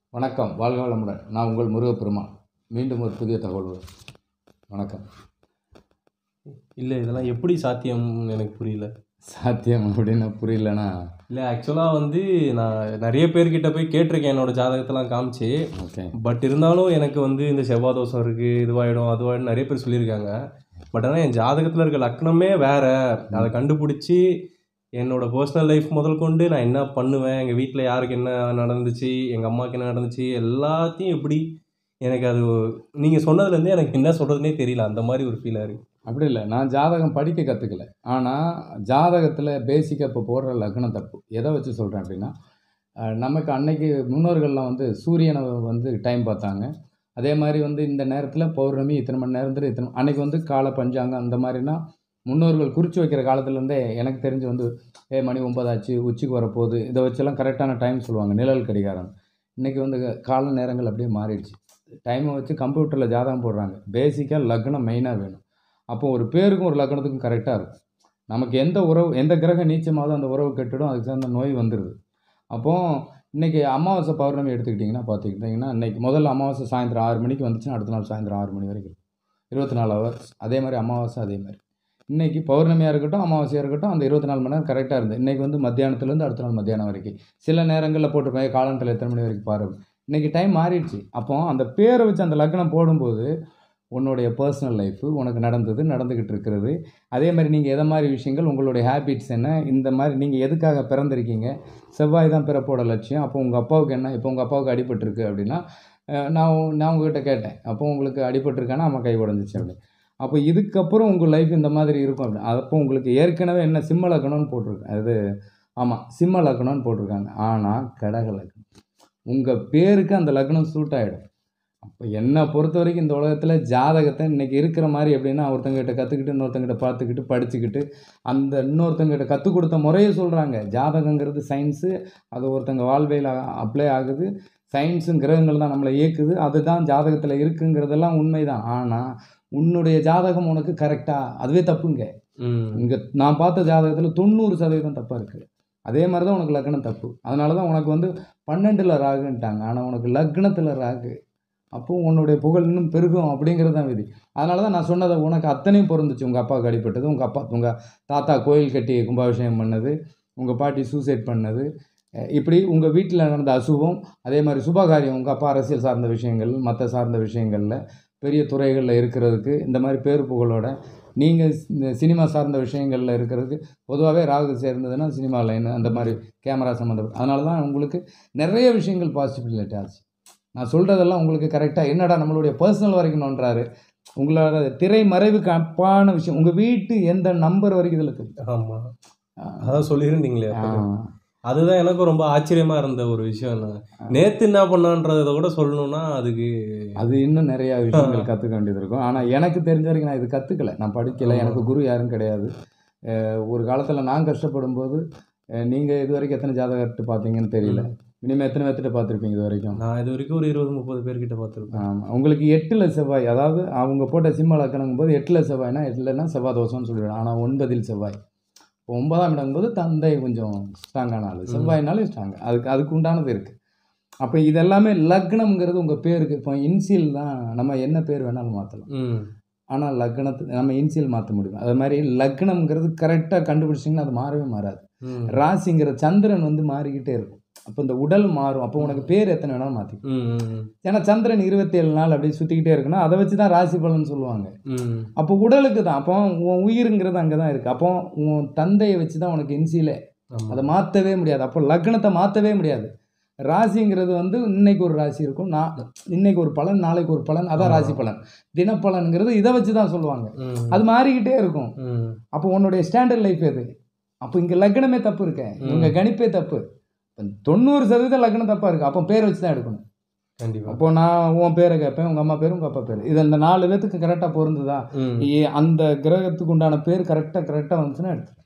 வணக்கம் வாழ்க வளமுடன் நான் உங்கள் முருகப்பெருமான் மீண்டும் ஒரு புதிய தகவல் வணக்கம் இல்லை இதெல்லாம் எப்படி சாத்தியம்னு எனக்கு புரியல சாத்தியம் அப்படின்னு புரியலன்னா இல்லை ஆக்சுவலாக வந்து நான் நிறைய பேர்கிட்ட போய் கேட்டிருக்கேன் என்னோட ஜாதகத்தெல்லாம் காமிச்சு ஓகே பட் இருந்தாலும் எனக்கு வந்து இந்த செவ்வாய் தோஷம் இருக்குது இதுவாகிடும் அதுவாகிடும் நிறைய பேர் சொல்லியிருக்காங்க பட் ஆனால் என் ஜாதகத்தில் இருக்க லக்னமே வேற அதை கண்டுபிடிச்சி என்னோட பர்சனல் லைஃப் முதல் கொண்டு நான் என்ன பண்ணுவேன் எங்கள் வீட்டில் யாருக்கு என்ன நடந்துச்சு எங்கள் அம்மாவுக்கு என்ன நடந்துச்சு எல்லாத்தையும் எப்படி எனக்கு அது நீங்கள் சொன்னதுலேருந்தே எனக்கு என்ன சொல்கிறதுனே தெரியல அந்த மாதிரி ஒரு ஃபீலாக இருக்குது அப்படி இல்லை நான் ஜாதகம் படிக்க கற்றுக்கல ஆனால் ஜாதகத்தில் பேசிக்காக இப்போ போடுற லக்னம் தப்பு எதை வச்சு சொல்கிறேன் அப்படின்னா அஹ், நமக்கு அன்னைக்கு முன்னோர்கள்லாம் வந்து சூரியனை வந்து டைம் பார்த்தாங்க அதே மாதிரி வந்து இந்த நேரத்தில் பௌர்ணமி இத்தனை மணி நேரத்தில் இத்தனை அன்னைக்கு வந்து கால பஞ்சாங்கம் அந்த மாதிரினா முன்னோர்கள் குறித்து வைக்கிற காலத்துலேருந்தே எனக்கு தெரிஞ்சு வந்து ஏ மணி ஒன்பதாச்சு உச்சிக்கு வரப்போகுது இதை வச்செல்லாம் கரெக்டான டைம் சொல்லுவாங்க நிழல் கடிகாரம் இன்றைக்கி வந்து கால நேரங்கள் அப்படியே மாறிடுச்சு டைமை வச்சு கம்ப்யூட்டரில் ஜாதகம் போடுறாங்க பேசிக்காக லக்னம் மெயினாக வேணும் அப்போ ஒரு பேருக்கும் ஒரு லக்னத்துக்கும் கரெக்டாக இருக்கும் நமக்கு எந்த உறவு எந்த கிரகம் நீச்சமாவது அந்த உறவு கெட்டுடும் அதுக்கு சேர்ந்த நோய் வந்துடுது அப்போ இன்றைக்கி அமாவாசை பௌர்ணமி எடுத்துக்கிட்டிங்கன்னா பார்த்துக்கிட்டிங்கன்னா இன்றைக்கி முதல்ல அமாவாசை சாயந்தரம் ஆறு மணிக்கு வந்துச்சுன்னா அடுத்த நாள் சாயந்தரம் ஆறு மணி வரைக்கும் இருக்கும் இருபத்தி நாலு ஹவர்ஸ் அதே மாதிரி அமாவாசை அதே மாதிரி இன்றைக்கி பௌர்ணமியாக இருக்கட்டும் அமாவாசையாக இருக்கட்டும் அந்த இருபத்தி நாலு மணி நேரம் கரெக்டாக இருந்தது இன்றைக்கி வந்து மத்தியானத்துலேருந்து அடுத்த நாள் மத்தியானம் வரைக்கும் சில நேரங்களில் போட்டிருப்பாங்க காலத்தில் எத்தனை மணி வரைக்கும் பாரு இன்றைக்கி டைம் மாறிடுச்சு அப்போ அந்த பேரை வச்சு அந்த லக்னம் போடும்போது உன்னுடைய பர்சனல் லைஃபு உனக்கு நடந்தது நடந்துக்கிட்டு இருக்கிறது அதே மாதிரி நீங்கள் எதை மாதிரி விஷயங்கள் உங்களுடைய ஹேபிட்ஸ் என்ன இந்த மாதிரி நீங்கள் எதுக்காக பிறந்திருக்கீங்க செவ்வாய் தான் பிறப்போட லட்சியம் அப்போ உங்கள் அப்பாவுக்கு என்ன இப்போ உங்கள் அப்பாவுக்கு அடிபட்டிருக்கு அப்படின்னா அஹ், நான் உ- நான் உங்ககிட்ட கேட்டேன் அப்போ உங்களுக்கு அடிபட்டிருக்கானா அம்மா கை உடஞ்சிச்சு அப்படி அப்போ இதுக்கப்புறம் உங்கள் லைஃப் இந்த மாதிரி இருக்கும் அப்படி அப்போ உங்களுக்கு ஏற்கனவே என்ன சிம்ம லக்கணம்னு போட்டிருக்கு அது ஆமாம் சிம்ம லக்கணம்னு போட்டிருக்காங்க ஆனால் கடக லக்னம் உங்கள் பேருக்கு அந்த லக்னம் சூட் ஆகிடும் அப்போ என்னை பொறுத்த வரைக்கும் இந்த உலகத்தில் ஜாதகத்தை இன்றைக்கி இருக்கிற மாதிரி எப்படின்னா ஒருத்தங்கிட்ட கற்றுக்கிட்டு இன்னொருத்தங்கிட்ட பார்த்துக்கிட்டு படிச்சுக்கிட்டு அந்த இன்னொருத்தங்கிட்ட கற்றுக் கொடுத்த முறையை சொல்கிறாங்க ஜாதகங்கிறது சயின்ஸு அது ஒருத்தங்க வாழ்வையில் அப்ளை ஆகுது சயின்ஸும் கிரகங்கள் தான் நம்மளை இயக்குது அதுதான் ஜாதகத்தில் இருக்குங்கிறதெல்லாம் உண்மைதான் ஆனால் உன்னுடைய ஜாதகம் உனக்கு கரெக்டாக அதுவே தப்புங்க ம் இங்கே நான் பார்த்த ஜாதகத்தில் தொண்ணூறு சதவீதம் தப்பாக இருக்குது அதே மாதிரி தான் உனக்கு லக்னம் தப்பு அதனால தான் உனக்கு வந்து பன்னெண்டில் ராகுன்ட்டாங்க ஆனால் உனக்கு லக்னத்தில் ராகு அப்போ உன்னுடைய புகழ் இன்னும் பெருகும் அப்படிங்கிறது தான் விதி அதனால தான் நான் சொன்னதை உனக்கு அத்தனையும் பொருந்துச்சு உங்கள் அப்பாவுக்கு அடிபட்டது உங்கள் அப்பா உங்கள் தாத்தா கோயில் கட்டி கும்பாபிஷேகம் பண்ணது உங்கள் பாட்டி சூசைட் பண்ணது அஹ் இப்படி உங்கள் வீட்டில் நடந்த அசுபம் அதே மாதிரி சுபகாரியம் உங்கள் அப்பா அரசியல் சார்ந்த விஷயங்கள் மற்ற சார்ந்த விஷயங்களில் பெரிய துறைகளில் இருக்கிறதுக்கு இந்த மாதிரி பேர் புகழோட நீங்கள் இந்த சினிமா சார்ந்த விஷயங்களில் இருக்கிறதுக்கு பொதுவாகவே ராகு சேர்ந்ததுன்னா சினிமா லைன் அந்த மாதிரி கேமரா சம்மந்தப்பட்ட அதனால தான் உங்களுக்கு நிறைய விஷயங்கள் பாசிபிலிட்டி ஆச்சு நான் சொல்கிறதெல்லாம் உங்களுக்கு கரெக்டாக என்னடா நம்மளுடைய பர்சனல் வரைக்கும் நோன்றாரு உங்களோட திரை மறைவுக்கு அப்பான விஷயம் உங்கள் வீட்டு எந்த நம்பர் வரைக்கும் இதில் தெரியும் ஆமாம் அதான் சொல்லியிருந்தீங்களே ஆ, அப்பவே. அதுதான் எனக்கும் ரொம்ப ஆச்சரியமா இருந்த ஒரு விஷயம் நான் நேத்து என்ன பண்ணான்றதை கூட சொல்லணும்னா அதுக்கு அது இன்னும் நிறைய விஷயங்கள் கற்றுக்க வேண்டியது இருக்கும் ஆனால் எனக்கு தெரிஞ்ச வரைக்கும் நான் இது கற்றுக்கல நான் படிக்கலை ஆமா. எனக்கு குரு யாரும் கிடையாது அஹ் ஒரு காலத்தில் நான் கஷ்டப்படும் போது நீங்கள் இது வரைக்கும் எத்தனை ஜாதகத்தை பார்த்தீங்கன்னு தெரியல இனிமேல் எத்தனை பேர்த்திட்ட பார்த்துருப்பீங்க இது வரைக்கும் நான் இது வரைக்கும் ஒரு இருபது முப்பது பேர்கிட்ட பார்த்துருப்பேன் ஆமாம் உங்களுக்கு எட்டில் செவ்வாய் அதாவது அவங்க போட்ட சிம்ம லக்கணங்கும் போது எட்டில் செவ்வாய்னா எட்டுலனா செவ்வாய் தோஷம்னு சொல்லிவிடும் ஆனால் ஒன்பதில் செவ்வாய் இப்போ ஒன்பதாம் இடங்கும்போது தந்தை கொஞ்சம் ஸ்ட்ராங்கான ஆள் செவ்வாய்னாலே ஸ்ட்ராங் அதுக்கு அதுக்கு உண்டானது இருக்குது அப்போ இதெல்லாமே லக்னம்ங்கிறது உங்கள் பேருக்கு இப்போ இன்சியல் தான் நம்ம என்ன பேர் வேணாலும் மாற்றலாம் ம் ஆனால் லக்னத்து நம்ம இன்சியல் மாற்ற முடியும் அது மாதிரி லக்னம்ங்கிறது கரெக்டாக கண்டுபிடிச்சிங்கன்னா அது மாறவே மாறாது ம் ராசிங்கிற சந்திரன் வந்து மாறிக்கிட்டே இருக்கும் அப்போ இந்த உடல் மாறும் அப்போ உனக்கு பேர் எத்தனை வேணாலும் மாற்றிக்கும் ம் ம் ஏன்னா சந்திரன் இருபத்தேழு நாள் அப்படியே சுற்றிக்கிட்டே இருக்குன்னா அதை வச்சு தான் ராசி பலன் சொல்லுவாங்க ம் அப்போ உடலுக்கு தான் அப்போ உன் உயிருங்கிறது அங்கே தான் இருக்குது அப்போ உன் தந்தையை வச்சு தான் உனக்கு இன்சியிலே ஆமா. அதை மாற்றவே முடியாது அப்போ லக்னத்தை மாற்றவே முடியாது ராசிங்கிறது வந்து இன்னைக்கு ஒரு ராசி இருக்கும் நான் இன்னைக்கு ஒரு பலன் நாளைக்கு ஒரு பலன் அதான் ராசி பலன் தினப்பலன்கிறது இதை வச்சு தான் சொல்லுவாங்க ம் அது மாறிக்கிட்டே இருக்கும் ம் அப்போ உன்னுடைய ஸ்டாண்டர்ட் லைஃப் எது அப்போ இங்கே லக்னமே தப்பு இருக்க இவங்க கணிப்பே தப்பு இப்ப தொண்ணூறு சதவீதம் லக்னம் தப்பாக இருக்குது அப்போ பேர் வச்சு தான் எடுக்கணும் கண்டிப்பா அப்போ நான் உன் பேரை கேட்பேன் உங்கள் அம்மா பேர் உங்கள் அப்பா பேர் இது அந்த நாலு பேத்துக்கு கரெக்டாக பொருந்துதா ம் ஏ- அந்த கிரகத்துக்கு உண்டான பேர் கரெக்டாக கரெக்டாக வந்துச்சுன்னா எடுத்துருவேன்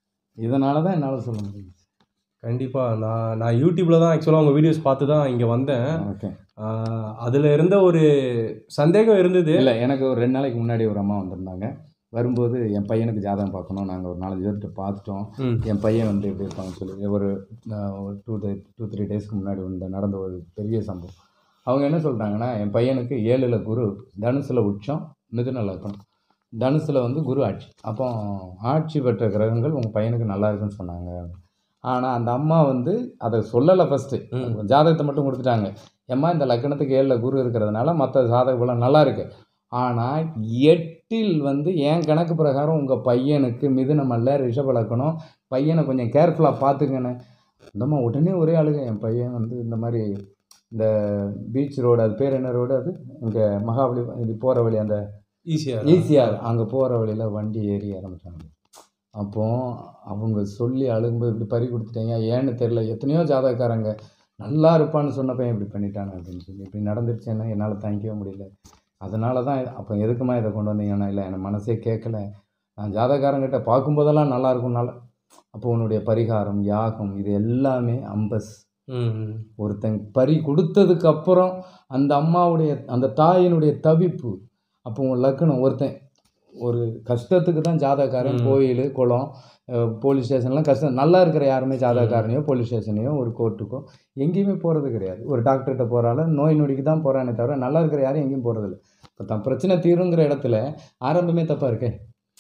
இதனால தான் என்னால் சொல்ல முடியும் கண்டிப்பா நான் நான் யூடியூப்ல தான் ஆக்சுவலாக உங்க வீடியோஸ் பார்த்து தான் இங்க வந்தேன் ஓகே ஆஹ் அதுல இருந்த ஒரு சந்தேகம் இருந்தது இல்லை எனக்கு ஒரு ரெண்டு நாளைக்கு முன்னாடி ஒரு அம்மா வந்திருந்தாங்க வரும்போது என் பையனுக்கு ஜாதகம் பார்க்கணும் நாங்கள் ஒரு நாலஞ்சு பேர்கிட்ட பார்த்துட்டோம் ம் என் பையன் வந்து எப்படி இருப்பாங்கன்னு சொல்லி ஒரு டூ டே டூ த்ரீ டேஸ்க்கு முன்னாடி வந்து நடந்த ஒரு பெரிய சம்பவம் அவங்க என்ன சொல்கிறாங்கன்னா என் பையனுக்கு ஏழில் குரு தனுசில் உச்சம் மிதுன லக்னம் தனுசில் வந்து குரு ஆட்சி அப்போ ஆட்சி பெற்ற கிரகங்கள் உங்கள் பையனுக்கு நல்லா இருக்குன்னு சொன்னாங்க ஆனால் அந்த அம்மா வந்து அதை சொல்லலை ஃபஸ்ட்டு ம். ஜாதகத்தை மட்டும் கொடுத்துட்டாங்க ஏம்மா இந்த லக்னத்துக்கு ஏழில் குரு இருக்கிறதுனால மற்ற ஜாதக பலம் நல்லா இருக்கு ஆனால் எட்டில் வந்து என் கணக்கு பிரகாரம் உங்கள் பையனுக்கு மிதுனம் அல்ல ரிஷப லக்கணம் பையனை கொஞ்சம் கேர்ஃபுல்லாக பார்த்துக்கண்ணே இந்தம்மா உடனே ஒரே அழுக என் பையன் வந்து இந்த மாதிரி இந்த பீச் ரோடு அது பேர் என்ன ரோடு அது இங்கே மகாபலி இது போகிற வழி அந்த ஈஸியாக ஈஸியாக அங்கே போகிற வழியில் வண்டி ஏறி ஆரம்பித்தாங்க அப்போ அவங்க சொல்லி அழுகும்போது இப்படி பறி கொடுத்துட்டீங்க ஏன்னு தெரில எத்தனையோ ஜாதகக்காரங்க நல்லா இருப்பான்னு சொன்ன பையன் இப்படி பண்ணிட்டாங்க அப்படின்னு சொல்லி இப்படி நடந்துருச்சுன்னா என்னால் தாங்கிக்கவே முடியல அதனால தான் அப்போ எதுக்குமா இதை கொண்டு வந்தீங்கன்னா இல்லை எனக்கு மனசே கேட்கல நான் ஜாதகக்காரங்கிட்ட பார்க்கும்போதெல்லாம் நல்லா இருக்கும்னால அப்போ உன்னுடைய பரிகாரம் யாகம் இது எல்லாமே அம்பஸ் ம் ம். ஒருத்தன் பறி கொடுத்ததுக்கு அப்புறம் அந்த அம்மாவுடைய அந்த தாயினுடைய தவிப்பு அப்போ உன் லக்கணம் ஒருத்தன் ஒரு கஷ்டத்துக்கு தான் ஜாதகக்காரன் ம். கோயில் குளம் அஹ், போலீஸ் ஸ்டேஷன்லாம் கஷ்டம் நல்லா இருக்கிற யாருமே ஜாதகக்காரனையோ போலீஸ் ஸ்டேஷனையோ ஒரு கோர்ட்டுக்கோ எங்கேயுமே போகிறது கிடையாது ஒரு டாக்டர்கிட்ட போகிறால நோய் நொடிக்கு தான் போகிறானே தவிர நல்லா இருக்கிற யாரும் எங்கேயும் போகிறதில்ல இப்போ தன் பிரச்சனை தீருங்கிற இடத்துல ஆரம்பமே தப்பாக இருக்கே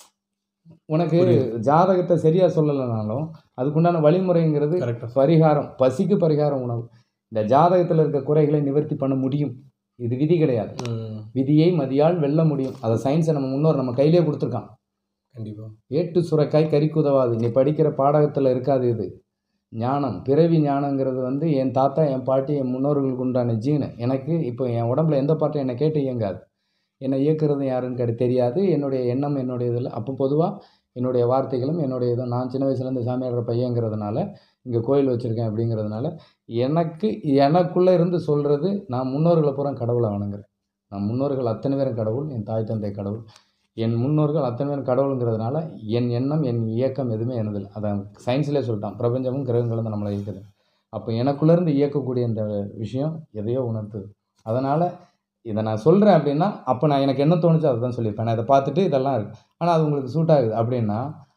உனக்கு புரியுது. ஜாதகத்தை சரியாக சொல்லலைனாலும் அதுக்குண்டான வழிமுறைங்கிறது கரெக்டா பரிகாரம் பசிக்கு பரிகாரம் உணவு இந்த ஜாதகத்தில் இருக்க குறைகளை நிவர்த்தி பண்ண முடியும் இது விதி கிடையாது ம் விதியை மதியால் வெல்ல முடியும் அதை சயின்ஸை நம்ம முன்னோர் நம்ம கையிலே கொடுத்துருக்கான் கண்டிப்பா ஏட்டு சுரைக்காய் கறிக்கு உதவாது நீ படிக்கிற பாடகத்தில் இருக்காது இது ஞானம் பிறவி ஞானங்கிறது வந்து என் தாத்தா என் பாட்டி என் முன்னோர்களுக்கு உண்டான ஜீனு எனக்கு இப்போ என் உடம்புல எந்த பாட்டும் என்னை கேட்டு இயங்காது என்னை இயக்குறது யாருன்னு கேட்டு தெரியாது என்னுடைய எண்ணம் என்னுடைய இதில் அப்போ பொதுவாக என்னுடைய வார்த்தைகளும் என்னுடைய இதுவும் நான் சின்ன வயசுலேருந்து சாமியாடுற பையங்கிறதுனால இங்கே கோயில் வச்சுருக்கேன் அப்படிங்கிறதுனால எனக்கு எனக்குள்ளே இருந்து சொல்கிறது நான் முன்னோர்களை பூரா கடவுளை வணங்குறேன் நான் முன்னோர்கள் அத்தனை பேரும் கடவுள் என் தாய் தந்தை கடவுள் என் முன்னோர்கள் அத்தனை பேரும் கடவுளுங்கிறதுனால என் எண்ணம் என் இயக்கம் எதுவுமே எனதில்லை அதான் சயின்ஸ்லேயே சொல்லிட்டான் பிரபஞ்சமும் கிரகங்களும் தான் நம்மளை இயக்குது அப்போ எனக்குள்ளேருந்து இயக்கக்கூடிய இந்த விஷயம் எதையோ உணர்த்துது அதனால் இதை நான் சொல்கிறேன் அப்படின்னா அப்போ நான் எனக்கு என்ன தோணுச்சோ அதை தான் சொல்லியிருப்பேன் நான் இதை பார்த்துட்டு இதெல்லாம் இருக்கு ஆனால் அது உங்களுக்கு சூட் ஆகுது அப்படின்னா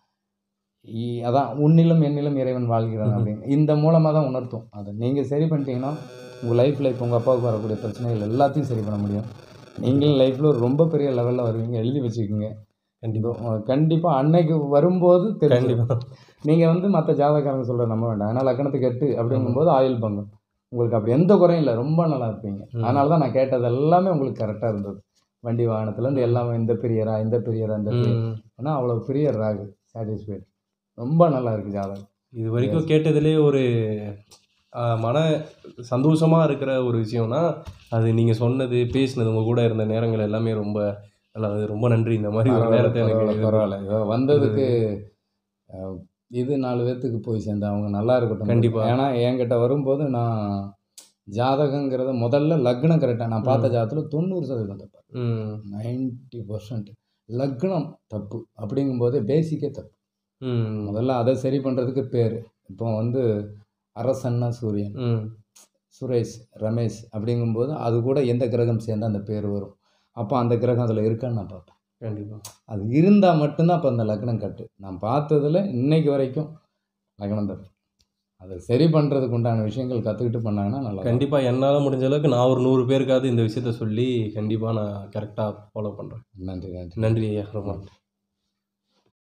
இ- அதான் உன்னிலும் என்னிலும் இறைவன் வாழ்கிறான் ம்ஹும். அப்படின்னு இந்த மூலமாக தான் உணர்த்தும் அதை நீங்கள் சரி பண்ணிட்டீங்கன்னா உங்கள் லைஃப்பில் இப்போ உங்கள் அப்பாவுக்கு வரக்கூடிய பிரச்சனைகள் எல்லாத்தையும் சரி பண்ண முடியும் நீங்களும் லைஃப்பில் ஒரு ரொம்ப பெரிய லெவலில் வருவீங்க எழுதி வச்சுக்கோங்க கண்டிப்பா கண்டிப்பாக அன்னைக்கு வரும்போது தெரியும் கண்டிப்பா நீங்கள் வந்து மற்ற ஜாதகக்காரங்க சொல்கிற நம்ப வேண்டாம் ஏன்னா லக்கணத்துக்கு எட்டு அப்படிங்கும்போது ஆயுள் பங்கம் உங்களுக்கு அப்படி எந்த குறையும் இல்லை ரொம்ப நல்லா இருப்பீங்க ம். அதனால தான் நான் கேட்டது எல்லாமே உங்களுக்கு கரெக்டாக இருந்தது வண்டி வாகனத்துலேருந்து எல்லாமே இந்த பிரியரா இந்த பிரியரா இந்த பிரியர் ம். ஏன்னா அவ்வளோ பிரியர் ராகு சாட்டிஸ்ஃபைட் ரொம்ப நல்லா இருக்குது ஜாதகம் இது வரைக்கும் கேட்டதுலேயே ஒரு ஆ, மன சந்தோஷமா இருக்கிற ஒரு விஷயம்னா அது நீங்க சொன்னது பேசினது உங்க கூட இருந்த நேரங்கள் எல்லாமே ரொம்ப நல்லா அது ரொம்ப நன்றி இந்த மாதிரி ஒரு பரவாயில்ல, நேரத்தை பரவாயில்ல, எனக்கு பரவாயில்ல இதோ வந்ததுக்கு அஹ், இது நாலு பேர்த்துக்கு போய் சேர்ந்து அவங்க நல்லா இருக்கட்டும் கண்டிப்பா. ஏன்னா என்கிட்ட வரும்போது நான் ஜாதகங்கிறத முதல்ல லக்னம் கரெக்டாக நான் பார்த்த ம். ஜாதகத்தில் தொண்ணூறு சதவீதம் தப்பு ம் நைன்ட்டி பர்சன்ட் லக்னம் தப்பு அப்படிங்கும்போது பேசிக்கே தப்பு ம் முதல்ல அதை சரி பண்ணுறதுக்கு பேர் இப்போ வந்து அரசன்னா சூரியன் ம் சுரேஷ் ரமேஷ் அப்படிங்கும்போது அது கூட எந்த கிரகம் சேர்ந்து அந்த பேர் வரும் அப்போ அந்த கிரகம் அதில் இருக்கான்னு நான் பார்ப்பேன் கண்டிப்பா அது இருந்தால் மட்டும்தான் அப்போ அந்த லக்னம் கட்டு நான் பார்த்ததுல இன்னைக்கு வரைக்கும் லக்னம் தப்பு அதை சரி பண்ணுறதுக்கு உண்டான விஷயங்கள் கற்றுக்கிட்டு பண்ணாங்கன்னா நல்லா இருக்கும். கண்டிப்பா என்னால முடிஞ்ச அளவுக்கு நான் ஒரு நூறு பேருக்காவது இந்த விஷயத்த சொல்லி கண்டிப்பா நான் கரெக்டா ஃபாலோ பண்றேன் நன்றி நன்றி நன்றி ஐயா ரொம்ப நன்றி